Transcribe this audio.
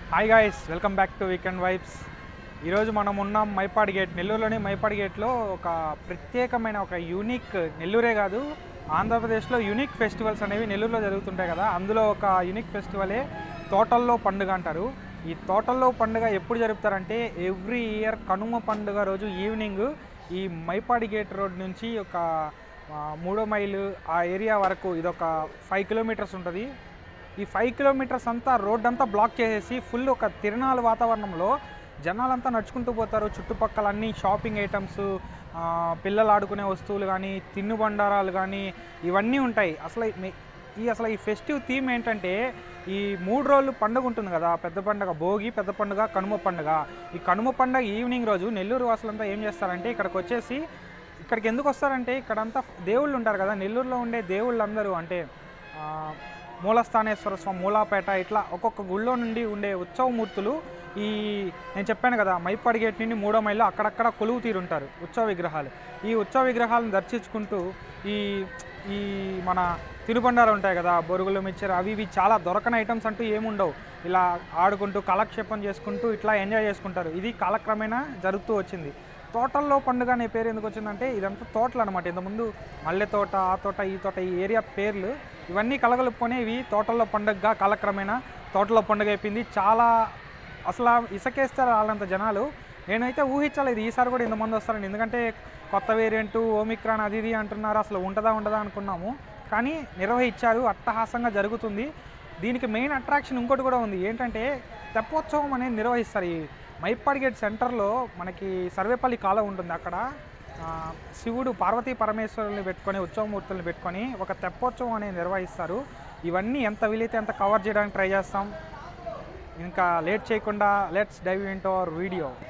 hi guys welcome back to weekend vibes ఈరోజు మనం ఉన్నాం మైపాడి గేట్ నెల్లూరులోని మైపాడి గేట్లో ఒక ప్రత్యేకమైన ఒక యూనిక్ నెల్లూరే కాదు ఆంధ్రప్రదేశ్లో యూనిక్ ఫెస్టివల్స్ అనేవి నెల్లూరులో జరుగుతుంటాయి కదా అందులో ఒక యూనిక్ ఫెస్టివలే తోటల్లో పండుగ అంటారు ఈ తోటల్లో పండుగ ఎప్పుడు జరుపుతారంటే ఎవ్రీ ఇయర్ కనుమ పండుగ రోజు ఈవినింగ్ ఈ మైపాడి గేట్ రోడ్ నుంచి ఒక ఆ, మూడో మైలు ఆ ఏరియా వరకు ఇదొక ఫైవ్ కిలోమీటర్స్ ఉంటుంది ఈ ఫైవ్ కిలోమీటర్స్ అంతా రోడ్ అంతా బ్లాక్ చేసేసి ఫుల్ ఒక తిరణాల వాతావరణంలో జనాలంతా నడుచుకుంటూ పోతారు చుట్టుపక్కల అన్ని షాపింగ్ ఐటమ్స్ పిల్లలు ఆడుకునే వస్తువులు కానీ తినుబండారాలు కానీ ఇవన్నీ ఉంటాయి అసలు ఈ మె- ఈ అసలు ఈ ఫెస్టివ్ థీమ్ ఏంటంటే ఈ మూడు రోజులు పండుగ ఉంటుంది కదా పెద్ద పండుగ భోగి పెద్ద పండుగ కనుమ పండుగ ఈ కనుమ పండుగ ఈవినింగ్ రోజు నెల్లూరు వాసులంతా ఏం చేస్తారంటే ఇక్కడికి వచ్చేసి ఇక్కడికి ఎందుకు వస్తారంటే ఇక్కడంతా దేవుళ్ళు ఉంటారు కదా నెల్లూరులో ఉండే దేవుళ్ళందరూ అంటే ఆ, మూలస్థానేశ్వర స్వామి మూలాపేట ఇట్లా ఒక్కొక్క గుళ్ళో నుండి ఉండే ఉత్సవమూర్తులు ఈ నేను చెప్పాను కదా మైపాడి గేట్ నుండి మూడో మైల్లో అక్కడక్కడ కొలువు తీరుంటారు ఉత్సవ విగ్రహాలు ఈ ఉత్సవ విగ్రహాలను దర్శించుకుంటూ ఈ ఈ మన తినుబండాలు ఉంటాయి కదా బొరుగులు మిక్చర్ అవి ఇవి చాలా దొరకని ఐటమ్స్ అంటూ ఏముండవు ఇలా ఆడుకుంటూ కాలక్షేపం చేసుకుంటూ ఇట్లా ఎంజాయ్ చేసుకుంటారు ఇది కాలక్రమేణా జరుగుతూ వచ్చింది తోటల్లో పండుగ అనే పేరు ఎందుకు వచ్చిందంటే ఇదంతా తోటలు అనమాట ఇంతకుముందు మల్లె తోట ఆ తోట ఈ తోట ఈ ఏరియా పేర్లు ఇవన్నీ కలగలుపుకొని ఇవి తోటల్లో పండుగగా కాలక్రమేణా తోటలో పండుగ అయిపోయింది చాలా అసలు ఇసకేస్తారు వాళ్ళంత జనాలు నేనైతే ఊహించలేదు ఈసారి కూడా ఇంతమంది వస్తారని ఎందుకంటే కొత్త వేరియంట్ ఓమిక్రాన్ అది ఇది అంటున్నారు అసలు ఉంటుందా ఉండదా అనుకున్నాము కానీ నిర్వహించారు అట్టహాసంగా జరుగుతుంది దీనికి మెయిన్ అట్రాక్షన్ ఇంకోటి కూడా ఉంది ఏంటంటే తెప్పోత్సవం అనేది నిర్వహిస్తారు ఈ మైపాడి గేట్ సెంటర్లో మనకి సర్వేపల్లి కాలం ఉంటుంది అక్కడ ఆ, శివుడు పార్వతీ పరమేశ్వరుల్ని పెట్టుకొని ఉత్సవమూర్తుల్ని పెట్టుకొని ఒక తెప్పోత్సవం అనేది నిర్వహిస్తారు ఇవన్నీ ఎంత వీలైతే అంత కవర్ చేయడానికి ట్రై చేస్తాం ఇంకా లేట్ చేయకుండా let's dive into our video